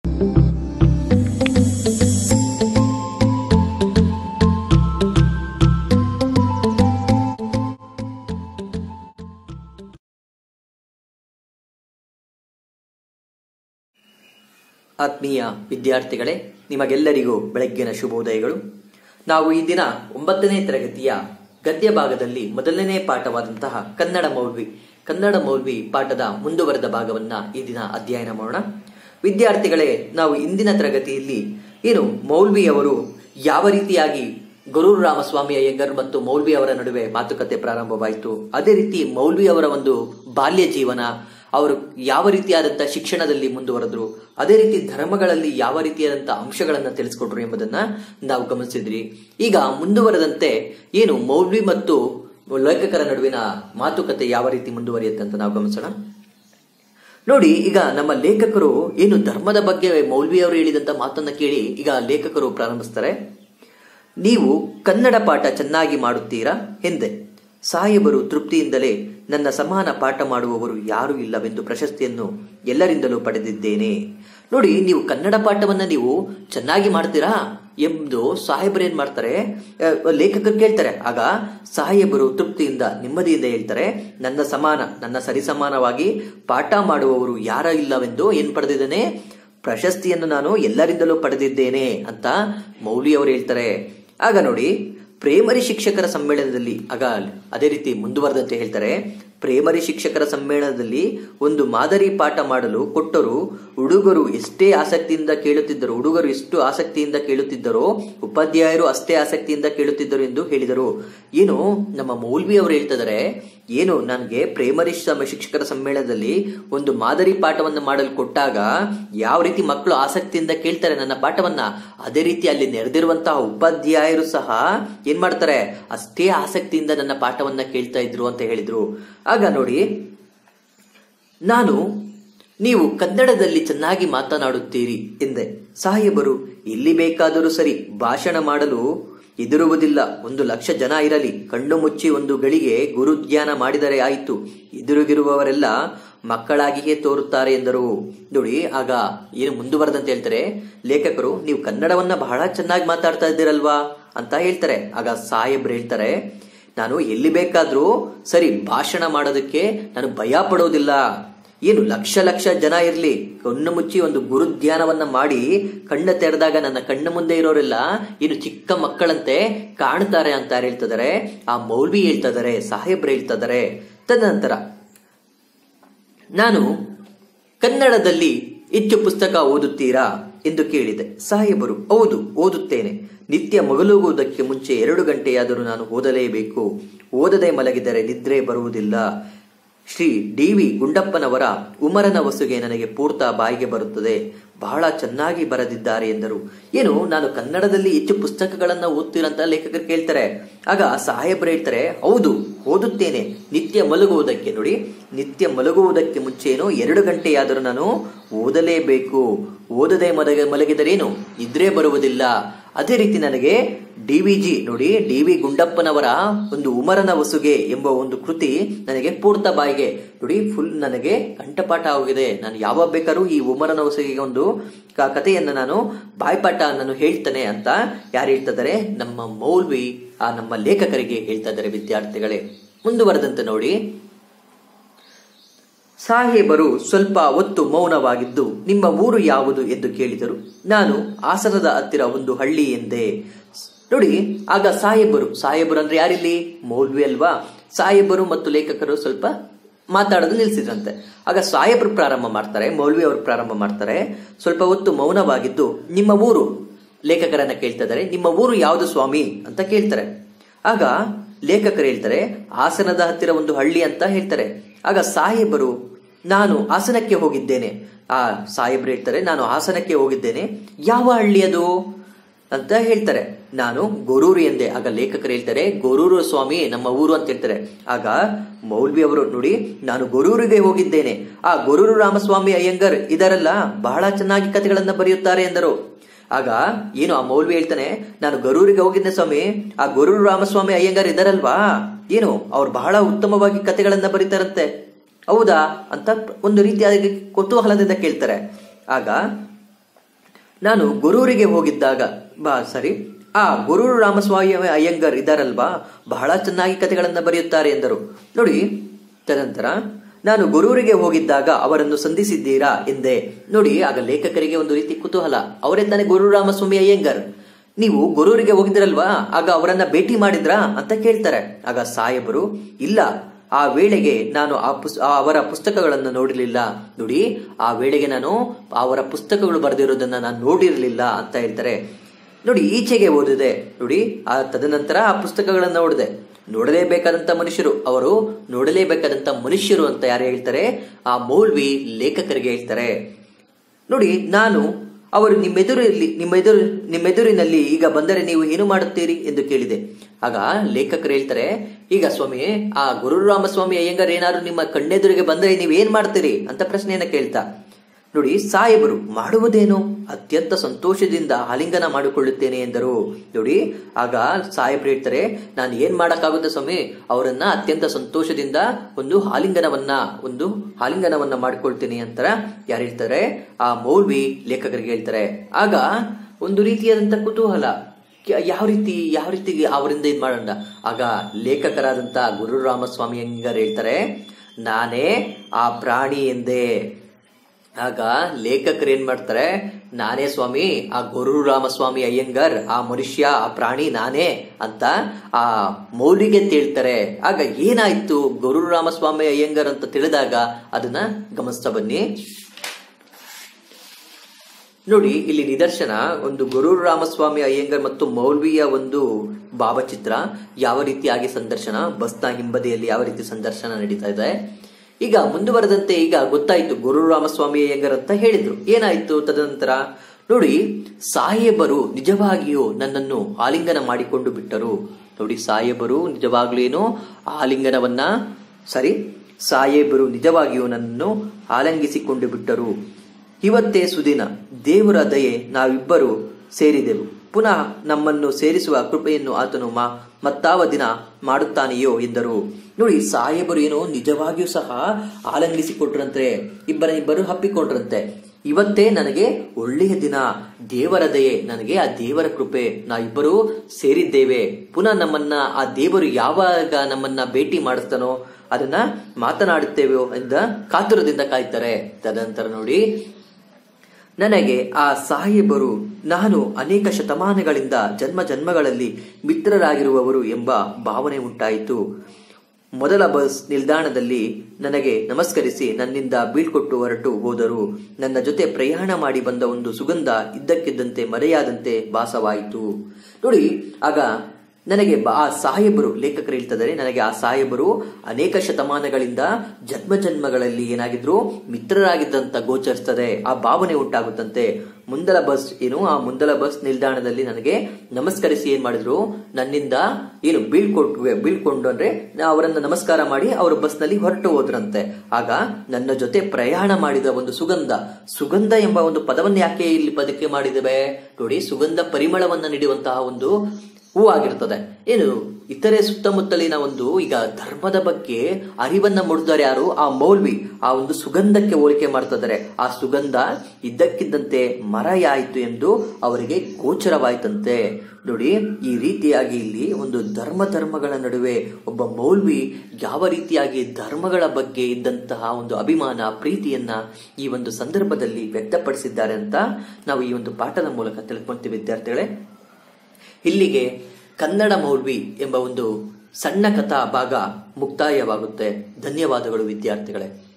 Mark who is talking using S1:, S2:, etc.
S1: ಆತ್ಮೀಯ ವಿದ್ಯಾರ್ಥಿಗಳೇ ನಿಮಗೆಲ್ಲರಿಗೂ ಬೆಳಗ್ಗಿನ ಶುಭೋದಯಗಳು ನಾವು ಈ ದಿನ ಒಂಬತ್ತನೇ ತರಗತಿಯ ಗದ್ಯ ಭಾಗದಲ್ಲಿ ಮೊದಲನೇ ಪಾಠವಾದಂತಹ ಕನ್ನಡ ಮೌಲ್ವಿ ಕನ್ನಡ ಮೌಲ್ವಿ ಪಾಠದ ಮುಂದುವರೆದ ಭಾಗವನ್ನ ಈ ದಿನ ಅಧ್ಯಯನ ಮಾಡೋಣ ವಿದ್ಯಾರ್ಥಿಗಳೇ ನಾವು ಇಂದಿನ ತರಗತಿಯಲ್ಲಿ ಏನು ಮೌಲ್ವಿಯವರು ಯಾವ ರೀತಿಯಾಗಿ ಗುರೂರು ರಾಮಸ್ವಾಮಿ ಅಯ್ಯಂಗರ್ ಮತ್ತು ಮೌಲ್ವಿ ಅವರ ನಡುವೆ ಮಾತುಕತೆ ಪ್ರಾರಂಭವಾಯಿತು ಅದೇ ರೀತಿ ಮೌಲ್ವಿ ಅವರ ಒಂದು ಬಾಲ್ಯ ಜೀವನ ಅವರು ಯಾವ ರೀತಿಯಾದಂತಹ ಶಿಕ್ಷಣದಲ್ಲಿ ಮುಂದುವರೆದ್ರು ಅದೇ ರೀತಿ ಧರ್ಮಗಳಲ್ಲಿ ಯಾವ ರೀತಿಯಾದಂತಹ ಅಂಶಗಳನ್ನ ತಿಳಿಸ್ಕೊಟ್ರು ಎಂಬುದನ್ನ ನಾವು ಗಮನಿಸಿದ್ರಿ ಈಗ ಮುಂದುವರೆದಂತೆ ಏನು ಮೌಲ್ವಿ ಮತ್ತು ಲೇಖಕರ ನಡುವಿನ ಮಾತುಕತೆ ಯಾವ ರೀತಿ ಮುಂದುವರಿಯುತ್ತೆ ಅಂತ ನಾವು ಗಮನಿಸೋಣ ನೋಡಿ ಈಗ ನಮ್ಮ ಲೇಖಕರು ಏನು ಧರ್ಮದ ಬಗ್ಗೆ ಮೌಲ್ವಿ ಅವರು ಹೇಳಿದಂತ ಮಾತನ್ನ ಕೇಳಿ ಈಗ ಲೇಖಕರು ಪ್ರಾರಂಭಿಸ್ತಾರೆ ನೀವು ಕನ್ನಡ ಪಾಠ ಚೆನ್ನಾಗಿ ಮಾಡುತ್ತೀರಾ ಎಂದೆ ಸಾಹೇಬರು ತೃಪ್ತಿಯಿಂದಲೇ ನನ್ನ ಸಮಾನ ಪಾಠ ಮಾಡುವವರು ಯಾರೂ ಇಲ್ಲವೆಂದು ಪ್ರಶಸ್ತಿಯನ್ನು ಎಲ್ಲರಿಂದಲೂ ಪಡೆದಿದ್ದೇನೆ ನೋಡಿ ನೀವು ಕನ್ನಡ ಪಾಠವನ್ನ ನೀವು ಚೆನ್ನಾಗಿ ಮಾಡ್ತೀರಾ ಎಂದು ಸಾಹೇಬರು ಏನ್ ಮಾಡ್ತಾರೆ ಅಹ್, ಲೇಖಕರು ಕೇಳ್ತಾರೆ ಆಗ ಸಾಹೇಬರು ತೃಪ್ತಿಯಿಂದ ನೆಮ್ಮದಿಯಿಂದ ಹೇಳ್ತಾರೆ ನನ್ನ ಸಮಾನ ನನ್ನ ಸರಿಸಮಾನವಾಗಿ ಪಾಠ ಮಾಡುವವರು ಯಾರ ಇಲ್ಲವೆಂದು ಏನ್ ಪಡೆದಿದ್ದೇನೆ ಪ್ರಶಸ್ತಿಯನ್ನು ನಾನು ಎಲ್ಲರಿಂದಲೂ ಪಡೆದಿದ್ದೇನೆ ಅಂತ ಮೌಲಿ ಅವರು ಹೇಳ್ತಾರೆ ಆಗ ನೋಡಿ ಪ್ರೇಮರಿ ಶಿಕ್ಷಕರ ಸಮ್ಮೇಳನದಲ್ಲಿ ಆಗ ಅದೇ ರೀತಿ ಮುಂದುವರೆದಂತೆ ಹೇಳ್ತಾರೆ ಪ್ರೇಮರಿ ಶಿಕ್ಷಕರ ಸಮ್ಮೇಳನದಲ್ಲಿ ಒಂದು ಮಾದರಿ ಪಾಠ ಮಾಡಲು ಕೊಟ್ಟರು ಹುಡುಗರು ಎಷ್ಟೇ ಆಸಕ್ತಿಯಿಂದ ಕೇಳುತ್ತಿದ್ದರು ಹುಡುಗರು ಎಷ್ಟು ಆಸಕ್ತಿಯಿಂದ ಕೇಳುತ್ತಿದ್ದರೋ ಉಪಾಧ್ಯಾಯರು ಅಷ್ಟೇ ಆಸಕ್ತಿಯಿಂದ ಕೇಳುತ್ತಿದ್ದರು ಎಂದು ಹೇಳಿದರು ಏನು ನಮ್ಮ ಮೌಲ್ವಿ ಅವರು ಹೇಳ್ತಿದ್ದಾರೆ ಏನು ನನಗೆ ಪ್ರೇಮರಿ ಸಮ- ಶಿಕ್ಷಕರ ಸಮ್ಮೇಳನದಲ್ಲಿ ಒಂದು ಮಾದರಿ ಪಾಠವನ್ನು ಮಾಡಲು ಕೊಟ್ಟಾಗ ಯಾವ ರೀತಿ ಮಕ್ಕಳು ಆಸಕ್ತಿಯಿಂದ ಕೇಳ್ತಾರೆ ನನ್ನ ಪಾಠವನ್ನ ಅದೇ ರೀತಿ ಅಲ್ಲಿ ನೆರೆದಿರುವಂತಹ ಉಪಾಧ್ಯಾಯರು ಸಹ ಏನ್ ಮಾಡ್ತಾರೆ ಅಷ್ಟೇ ಆಸಕ್ತಿಯಿಂದ ನನ್ನ ಪಾಠವನ್ನ ಕೇಳ್ತಾ ಇದ್ರು ಅಂತ ಹೇಳಿದ್ರು ಆಗ ನೋಡಿ ನಾನು ನೀವು ಕನ್ನಡದಲ್ಲಿ ಚೆನ್ನಾಗಿ ಮಾತನಾಡುತ್ತೀರಿ ಎಂದೆ ಸಾಹೇಬರು ಎಲ್ಲಿ ಬೇಕಾದರೂ ಸರಿ ಭಾಷಣ ಮಾಡಲು ಎದುರುವುದಿಲ್ಲ ಒಂದು ಲಕ್ಷ ಜನ ಇರಲಿ ಕಣ್ಣು ಮುಚ್ಚಿ ಒಂದು ಗಳಿಗೆ ಗುರುಜ್ಞಾನ ಮಾಡಿದರೆ ಆಯಿತು ಎದುರುಗಿರುವವರೆಲ್ಲ ಮಕ್ಕಳಾಗಿಯೇ ತೋರುತ್ತಾರೆ ಎಂದರು ನೋಡಿ ಆಗ ಏನು ಮುಂದುವರೆದಂತೆ ಹೇಳ್ತಾರೆ ಲೇಖಕರು ನೀವು ಕನ್ನಡವನ್ನ ಬಹಳ ಚೆನ್ನಾಗಿ ಮಾತಾಡ್ತಾ ಇದ್ದೀರಲ್ವಾ ಅಂತ ಹೇಳ್ತಾರೆ ಆಗ ಸಾಹೇಬ್ರು ಹೇಳ್ತಾರೆ ನಾನು ಎಲ್ಲಿ ಬೇಕಾದ್ರೂ ಸರಿ ಭಾಷಣ ಮಾಡೋದಕ್ಕೆ ನಾನು ಭಯ ಪಡೋದಿಲ್ಲ ಏನು ಲಕ್ಷ ಲಕ್ಷ ಜನ ಇರಲಿ ಕಣ್ಣು ಮುಚ್ಚಿ ಒಂದು ಗುರುಧ್ಯಾನವನ್ನ ಮಾಡಿ ಕಣ್ಣ ತೆರೆದಾಗ ನನ್ನ ಕಣ್ಣು ಮುಂದೆ ಇರೋರೆಲ್ಲ ಏನು ಚಿಕ್ಕ ಮಕ್ಕಳಂತೆ ಕಾಣ್ತಾರೆ ಅಂತ ಯಾರು ಹೇಳ್ತಿದ್ದಾರೆ ಆ ಮೌಲ್ವಿ ಹೇಳ್ತಿದ್ದಾರೆ ಸಾಹೇಬ್ರು ಹೇಳ್ತಿದ್ದಾರೆ ತದನಂತರ ನಾನು ಕನ್ನಡದಲ್ಲಿ ಹೆಚ್ಚು ಪುಸ್ತಕ ಓದುತ್ತೀರಾ ಎಂದು ಕೇಳಿದೆ ಸಾಹೇಬರು ಹೌದು ಓದುತ್ತೇನೆ ನಿತ್ಯ ಮಗಲುಗುವುದಕ್ಕೆ ಮುಂಚೆ ಎರಡು ಗಂಟೆಯಾದರೂ ನಾನು ಓದಲೇಬೇಕು ಓದದೆ ಮಲಗಿದರೆ ನಿದ್ರೆ ಬರುವುದಿಲ್ಲ ಶ್ರೀ ಡಿ ವಿ ಗುಂಡಪ್ಪನವರ ಉಮರನ ವಸುಗೆ ನನಗೆ ಪೂರ್ತ ಬಾಯಿಗೆ ಬರುತ್ತದೆ ಬಹಳ ಚೆನ್ನಾಗಿ ಬರೆದಿದ್ದಾರೆ ಎಂದರು ಏನು ನಾನು ಕನ್ನಡದಲ್ಲಿ ಹೆಚ್ಚು ಪುಸ್ತಕಗಳನ್ನ ಓದ್ತೀರಂತ ಲೇಖಕರು ಕೇಳ್ತಾರೆ ಆಗ ಸಾಹೇಬ್ರು ಹೇಳ್ತಾರೆ ಹೌದು ಓದುತ್ತೇನೆ ನಿತ್ಯ ಮಲಗುವುದಕ್ಕೆ ನೋಡಿ ನಿತ್ಯ ಮಲಗುವುದಕ್ಕೆ ಮುಂಚೆನೋ ಎರಡು ಗಂಟೆಯಾದರೂ ನಾನು ಓದಲೇಬೇಕು ಓದದೆ ಮಲಗ ಮಲಗಿದರೇನು ನಿದ್ರೆ ಬರುವುದಿಲ್ಲ ಅದೇ ರೀತಿ ನನಗೆ ಡಿ ವಿ ಜಿ ನೋಡಿ ಡಿ ವಿ ಗುಂಡಪ್ಪನವರ ಒಂದು ಉಮರನ ವಸುಗೆ ಎಂಬ ಒಂದು ಕೃತಿ ನನಗೆ ಪೂರ್ತ ಬಾಯಿಗೆ ನೋಡಿ ಫುಲ್ ನನಗೆ ಕಂಠಪಾಠ ಆಗಿದೆ ನಾನು ಯಾವಾಗ ಬೇಕಾದ್ರೂ ಈ ಉಮರನ ವಸುಗೆಗೆ ಒಂದು ಕ- ಕಥೆಯನ್ನ ನಾನು ಬಾಯ್ಪಾಠ ನಾನು ಹೇಳ್ತೇನೆ ಅಂತ ಯಾರು ಹೇಳ್ತಿದ್ದಾರೆ ನಮ್ಮ ಮೌಲ್ವಿ ಆ ನಮ್ಮ ಲೇಖಕರಿಗೆ ಹೇಳ್ತಾ ಇದ್ದಾರೆ ವಿದ್ಯಾರ್ಥಿಗಳೇ ಮುಂದುವರೆದಂತೆ ನೋಡಿ ಸಾಹೇಬರು ಸ್ವಲ್ಪ ಹೊತ್ತು ಮೌನವಾಗಿದ್ದು ನಿಮ್ಮ ಊರು ಯಾವುದು ಎಂದು ಕೇಳಿದರು ನಾನು ಹಾಸನದ ಹತ್ತಿರ ಒಂದು ಹಳ್ಳಿ ಎಂದೆ ನೋಡಿ ಆಗ ಸಾಹೇಬರು ಸಾಹೇಬರು ಅಂದ್ರೆ ಯಾರಿಲ್ಲಿ ಮೌಲ್ವಿ ಅಲ್ವಾ ಸಾಹೇಬರು ಮತ್ತು ಲೇಖಕರು ಸ್ವಲ್ಪ ಮಾತಾಡೋದು ನಿಲ್ಸಿದ್ರಂತೆ ಆಗ ಸಾಹೇಬರು ಪ್ರಾರಂಭ ಮಾಡ್ತಾರೆ ಮೌಲ್ವಿ ಅವರು ಪ್ರಾರಂಭ ಮಾಡ್ತಾರೆ ಸ್ವಲ್ಪ ಹೊತ್ತು ಮೌನವಾಗಿದ್ದು ನಿಮ್ಮ ಊರು ಲೇಖಕರನ್ನ ಕೇಳ್ತಾ ಇದ್ದಾರೆ ನಿಮ್ಮ ಊರು ಯಾವುದು ಸ್ವಾಮಿ ಅಂತ ಕೇಳ್ತಾರೆ ಆಗ ಲೇಖಕರು ಹೇಳ್ತಾರೆ ಹಾಸನದ ಹತ್ತಿರ ಒಂದು ಹಳ್ಳಿ ಅಂತ ಹೇಳ್ತಾರೆ ಆಗ ಸಾಹೇಬರು ನಾನು ಹಾಸನಕ್ಕೆ ಹೋಗಿದ್ದೇನೆ ಆ ಸಾಹೇಬ್ರು ಹೇಳ್ತಾರೆ ನಾನು ಹಾಸನಕ್ಕೆ ಹೋಗಿದ್ದೇನೆ ಯಾವ ಹಳ್ಳಿ ಅದು ಅಂತ ಹೇಳ್ತಾರೆ ನಾನು ಗೊರೂರು ಎಂದೆ ಆಗ ಲೇಖಕರು ಹೇಳ್ತಾರೆ ಗೊರೂರು ಸ್ವಾಮಿ ನಮ್ಮ ಊರು ಅಂತ ಹೇಳ್ತಾರೆ ಆಗ ಮೌಲ್ವಿ ಅವರು ನೋಡಿ ನಾನು ಗೊರೂರಿಗೆ ಹೋಗಿದ್ದೇನೆ ಆ ಗೊರೂರು ರಾಮಸ್ವಾಮಿ ಅಯ್ಯಂಗರ್ ಇದರಲ್ಲ ಬಹಳ ಚೆನ್ನಾಗಿ ಕಥೆಗಳನ್ನ ಬರೆಯುತ್ತಾರೆ ಎಂದರು ಆಗ ಏನು ಆ ಮೌಲ್ವಿ ಹೇಳ್ತಾನೆ ನಾನು ಗರೂರಿಗೆ ಹೋಗಿದ್ದೆ ಸ್ವಾಮಿ ಆ ಗೊರೂರು ರಾಮಸ್ವಾಮಿ ಅಯ್ಯಂಗಾರ್ ಇದಾರಲ್ವಾ ಏನು ಅವ್ರು ಬಹಳ ಉತ್ತಮವಾಗಿ ಕಥೆಗಳನ್ನ ಬರೀತಾರಂತೆ ಹೌದಾ ಅಂತ ಒಂದು ರೀತಿಯಾದ ಕುತೂಹಲದಿಂದ ಕೇಳ್ತಾರೆ ಆಗ ನಾನು ಗೊರೂರಿಗೆ ಹೋಗಿದ್ದಾಗ ಬಾ ಸರಿ ಆ ಗೊರೂರು ರಾಮಸ್ವಾಮಿ ಅಯ್ಯಂಗರ್ ಇದ್ದಾರಲ್ವಾ ಬಹಳ ಚೆನ್ನಾಗಿ ಕಥೆಗಳನ್ನ ಬರೆಯುತ್ತಾರೆ ಎಂದರು ನೋಡಿ ತದನಂತರ ನಾನು ಗೊರೂರಿಗೆ ಹೋಗಿದ್ದಾಗ ಅವರನ್ನು ಸಂಧಿಸಿದ್ದೀರಾ ಎಂದೆ ನೋಡಿ ಆಗ ಲೇಖಕರಿಗೆ ಒಂದು ರೀತಿ ಕುತೂಹಲ ಅವರೇ ತಾನೇ ಗೊರೂರು ರಾಮಸ್ವಾಮಿ ಅಯ್ಯಂಗರ್ ನೀವು ಗೊರೂರಿಗೆ ಹೋಗಿದ್ರಲ್ವಾ ಆಗ ಅವರನ್ನ ಭೇಟಿ ಮಾಡಿದ್ರಾ ಅಂತ ಕೇಳ್ತಾರೆ ಆಗ ಸಾಹೇಬರು ಇಲ್ಲ ಆ ವೇಳೆಗೆ ನಾನು ಆ ಪುಸ್ ಆ ಅವರ ಪುಸ್ತಕಗಳನ್ನು ನೋಡಿರಲಿಲ್ಲ ನೋಡಿ ಆ ವೇಳೆಗೆ ನಾನು ಅವರ ಪುಸ್ತಕಗಳು ಬರೆದಿರೋದನ್ನ ನಾನು ನೋಡಿರಲಿಲ್ಲ ಅಂತ ಹೇಳ್ತಾರೆ ನೋಡಿ ಈಚೆಗೆ ಓದಿದೆ ನೋಡಿ ಆ ತದನಂತರ ಆ ಪುಸ್ತಕಗಳನ್ನ ನೋಡಿದೆ ನೋಡಲೇಬೇಕಾದಂತ ಮನುಷ್ಯರು ಅವರು ನೋಡಲೇಬೇಕಾದಂತ ಮನುಷ್ಯರು ಅಂತ ಯಾರು ಹೇಳ್ತಾರೆ ಆ ಮೌಲ್ವಿ ಲೇಖಕರಿಗೆ ಹೇಳ್ತಾರೆ ನೋಡಿ ನಾನು ಅವರು ನಿಮ್ಮೆದುರಲ್ಲಿ ನಿಮ್ಮೆದುರು ನಿಮ್ಮೆದುರಿನಲ್ಲಿ ಈಗ ಬಂದರೆ ನೀವು ಏನು ಮಾಡುತ್ತೀರಿ ಎಂದು ಕೇಳಿದೆ ಆಗ ಲೇಖಕರು ಹೇಳ್ತಾರೆ ಈಗ ಸ್ವಾಮಿ ಆ ಗುರುರಾಮಸ್ವಾಮಿ ಅಯ್ಯಂಗಾರ್ ಏನಾದ್ರು ನಿಮ್ಮ ಕಣ್ಣೆದುರಿಗೆ ಬಂದರೆ ನೀವು ಏನ್ ಮಾಡ್ತೀರಿ ಅಂತ ಪ್ರಶ್ನೆಯನ್ನ ಕೇಳ್ತಾ ನೋಡಿ ಸಾಹೇಬರು ಮಾಡುವುದೇನು ಅತ್ಯಂತ ಸಂತೋಷದಿಂದ ಆಲಿಂಗನ ಮಾಡಿಕೊಳ್ಳುತ್ತೇನೆ ಎಂದರು ನೋಡಿ ಆಗ ಸಾಹೇಬ್ರು ಹೇಳ್ತಾರೆ ನಾನು ಏನ್ ಮಾಡಕ್ಕಾಗುತ್ತೆ ಸ್ವಾಮಿ ಅವರನ್ನ ಅತ್ಯಂತ ಸಂತೋಷದಿಂದ ಒಂದು ಆಲಿಂಗನವನ್ನ ಒಂದು ಆಲಿಂಗನವನ್ನ ಮಾಡಿಕೊಳ್ತೀನಿ ಅಂತರ ಯಾರು ಹೇಳ್ತಾರೆ ಆ ಮೌಲ್ವಿ ಲೇಖಕರಿಗೆ ಹೇಳ್ತಾರೆ ಆಗ ಒಂದು ರೀತಿಯಾದಂತ ಕುತೂಹಲ ಕ- ಯಾವ ರೀತಿ ಯಾವ ರೀತಿ ಅವರಿಂದ ಇದ್ ಮಾಡೋಣ ಆಗ ಲೇಖಕರಾದಂತ ಗುರು ರಾಮಸ್ವಾಮಿ ಅಯ್ಯಂಗಾರ್ ಹೇಳ್ತಾರೆ ನಾನೇ ಆ ಪ್ರಾಣಿ ಎಂದೇ ಆಗ ಲೇಖಕರು ಏನ್ ಮಾಡ್ತಾರೆ ನಾನೇ ಸ್ವಾಮಿ ಆ ಗುರು ರಾಮಸ್ವಾಮಿ ಅಯ್ಯಂಗರ್ ಆ ಮನುಷ್ಯ ಆ ಪ್ರಾಣಿ ನಾನೇ ಅಂತ ಆ ಮೌಲಿಗೆ ತೇಳ್ತಾರೆ ಆಗ ಏನಾಯ್ತು ಗುರು ರಾಮಸ್ವಾಮಿ ಅಯ್ಯಂಗರ್ ಅಂತ ತಿಳಿದಾಗ ಅದನ್ನ ಗಮನಿಸ್ತಾ ಬನ್ನಿ ನೋಡಿ ಇಲ್ಲಿ ನಿದರ್ಶನ ಒಂದು ಗುರು ರಾಮಸ್ವಾಮಿ ಅಯ್ಯಂಗರ್ ಮತ್ತು ಮೌಲ್ವಿಯ ಒಂದು ಭಾವಚಿತ್ರ ಯಾವ ರೀತಿಯಾಗಿ ಸಂದರ್ಶನ ಬಸ್ನ ಹಿಂಬದಿಯಲ್ಲಿ ಯಾವ ರೀತಿ ಸಂದರ್ಶನ ನಡೀತಾ ಇದೆ ಈಗ ಮುಂದುವರೆದಂತೆ ಈಗ ಗೊತ್ತಾಯ್ತು ಗುರು ರಾಮಸ್ವಾಮಿ ಅಯ್ಯಂಗರ್ ಅಂತ ಹೇಳಿದ್ರು ಏನಾಯ್ತು ತದನಂತರ ನೋಡಿ ಸಾಹೇಬರು ನಿಜವಾಗಿಯೂ ನನ್ನನ್ನು ಆಲಿಂಗನ ಮಾಡಿಕೊಂಡು ಬಿಟ್ಟರು ನೋಡಿ ಸಾಹೇಬರು ನಿಜವಾಗ್ಲೂ ಏನು ಆಲಿಂಗನವನ್ನ ಸರಿ ಸಾಹೇಬರು ನಿಜವಾಗಿಯೂ ನನ್ನನ್ನು ಆಲಂಗಿಸಿಕೊಂಡು ಬಿಟ್ಟರು ಇವತ್ತೇ ಸುದಿನ ದೇವರ ದಯೆ ನಾವಿಬ್ಬರು ಸೇರಿದೆವು ಪುನಃ ನಮ್ಮನ್ನು ಸೇರಿಸುವ ಕೃಪೆಯನ್ನು ಆತನು ಮಾ ಮತ್ತಾವ ದಿನ ಮಾಡುತ್ತಾನೆಯೋ ಎಂದರು ನೋಡಿ ಸಾಹೇಬರು ಏನೋ ನಿಜವಾಗಿಯೂ ಸಹ ಆಲಂಗಿಸಿಕೊಟ್ರಂತೆ ಇಬ್ಬರ ಇಬ್ಬರು ಹಪ್ಪಿಕೊಂಡ್ರಂತೆ ಇವತ್ತೇ ನನಗೆ ಒಳ್ಳೆಯ ದಿನ ದೇವರ ದಯೆ ನನಗೆ ಆ ದೇವರ ಕೃಪೆ ನಾವಿಬ್ಬರು ಸೇರಿದ್ದೇವೆ ಪುನಃ ನಮ್ಮನ್ನ ಆ ದೇವರು ಯಾವಾಗ ನಮ್ಮನ್ನ ಭೇಟಿ ಮಾಡಿಸ್ತಾನೋ ಅದನ್ನ ಮಾತನಾಡುತ್ತೇವೆ ಎಂದ ಕಾತುರದಿಂದ ಕಾಯ್ತಾರೆ ತದನಂತರ ನೋಡಿ ನನಗೆ ಆ ಸಾಹೇಬರು ನಾನು ಅನೇಕ ಶತಮಾನಗಳಿಂದ ಜನ್ಮ ಜನ್ಮಗಳಲ್ಲಿ ಮಿತ್ರರಾಗಿರುವವರು ಎಂಬ ಭಾವನೆ ಉಂಟಾಯಿತು ಮೊದಲ ಬಸ್ ನಿಲ್ದಾಣದಲ್ಲಿ ನನಗೆ ನಮಸ್ಕರಿಸಿ ನನ್ನಿಂದ ಬೀಳ್ಕೊಟ್ಟು ಹೊರಟು ಹೋದರು ನನ್ನ ಜೊತೆ ಪ್ರಯಾಣ ಮಾಡಿ ಬಂದ ಒಂದು ಸುಗಂಧ ಇದ್ದಕ್ಕಿದ್ದಂತೆ ಮರೆಯಾದಂತೆ ಭಾಸವಾಯಿತು ನೋಡಿ ಆಗ ನನಗೆ ಬ- ಆ ಸಾಹೇಬರು ಲೇಖಕರು ಹೇಳ್ತಿದ್ದಾರೆ ನನಗೆ ಆ ಸಾಹೇಬರು ಅನೇಕ ಶತಮಾನಗಳಿಂದ ಜನ್ಮ ಜನ್ಮಗಳಲ್ಲಿ ಏನಾಗಿದ್ರು ಮಿತ್ರರಾಗಿದ್ದಂತ ಗೋಚರಿಸ್ತದೆ ಆ ಭಾವನೆ ಉಂಟಾಗುತ್ತಂತೆ ಮುಂದಲ ಬಸ್ ಏನು ಆ ಮುಂದಲ ಬಸ್ ನಿಲ್ದಾಣದಲ್ಲಿ ನನಗೆ ನಮಸ್ಕರಿಸಿ ಏನ್ ಮಾಡಿದ್ರು ನನ್ನಿಂದ ಏನು ಬೀಳ್ಕೊಟ್ಟು ಬೀಳ್ಕೊಂಡು ಅಂದ್ರೆ ನಾ ಅವರನ್ನ ನಮಸ್ಕಾರ ಮಾಡಿ ಅವರು ಬಸ್ನಲ್ಲಿ ಹೊರಟು ಹೋದ್ರಂತೆ ಆಗ ನನ್ನ ಜೊತೆ ಪ್ರಯಾಣ ಮಾಡಿದ ಒಂದು ಸುಗಂಧ ಸುಗಂಧ ಎಂಬ ಒಂದು ಪದವನ್ನು ಯಾಕೆ ಇಲ್ಲಿ ಪದಕ್ಕೆ ಮಾಡಿದ್ದೇವೆ ನೋಡಿ ಸುಗಂಧ ಪರಿಮಳವನ್ನ ನೀಡುವಂತಹ ಒಂದು ಹೂವಾಗಿರ್ತದೆ ಏನು ಇತರೆ ಸುತ್ತಮುತ್ತಲಿನ ಒಂದು ಈಗ ಧರ್ಮದ ಬಗ್ಗೆ ಅರಿವನ್ನ ಮೂಡಿದ್ದಾರೆ ಯಾರು ಆ ಮೌಲ್ವಿ ಆ ಒಂದು ಸುಗಂಧಕ್ಕೆ ಹೋಲಿಕೆ ಮಾಡ್ತಿದ್ದಾರೆ ಆ ಸುಗಂಧ ಇದ್ದಕ್ಕಿದ್ದಂತೆ ಮರೆಯಾಯಿತು ಎಂದು ಅವರಿಗೆ ಗೋಚರವಾಯ್ತಂತೆ ನೋಡಿ ಈ ರೀತಿಯಾಗಿ ಇಲ್ಲಿ ಒಂದು ಧರ್ಮ ಧರ್ಮಗಳ ನಡುವೆ ಒಬ್ಬ ಮೌಲ್ವಿ ಯಾವ ರೀತಿಯಾಗಿ ಧರ್ಮಗಳ ಬಗ್ಗೆ ಇದ್ದಂತಹ ಒಂದು ಅಭಿಮಾನ ಪ್ರೀತಿಯನ್ನ ಈ ಒಂದು ಸಂದರ್ಭದಲ್ಲಿ ವ್ಯಕ್ತಪಡಿಸಿದ್ದಾರೆ ಅಂತ ನಾವು ಈ ಒಂದು ಪಾಠದ ಮೂಲಕ ತಿಳ್ಕೊಂತೀವಿ ವಿದ್ಯಾರ್ಥಿಗಳೇ ಇಲ್ಲಿಗೆ ಕನ್ನಡ ಮೌಲ್ವಿ ಎಂಬ ಒಂದು ಸಣ್ಣ ಕಥಾ ಭಾಗ ಮುಕ್ತಾಯವಾಗುತ್ತೆ ಧನ್ಯವಾದಗಳು ವಿದ್ಯಾರ್ಥಿಗಳೇ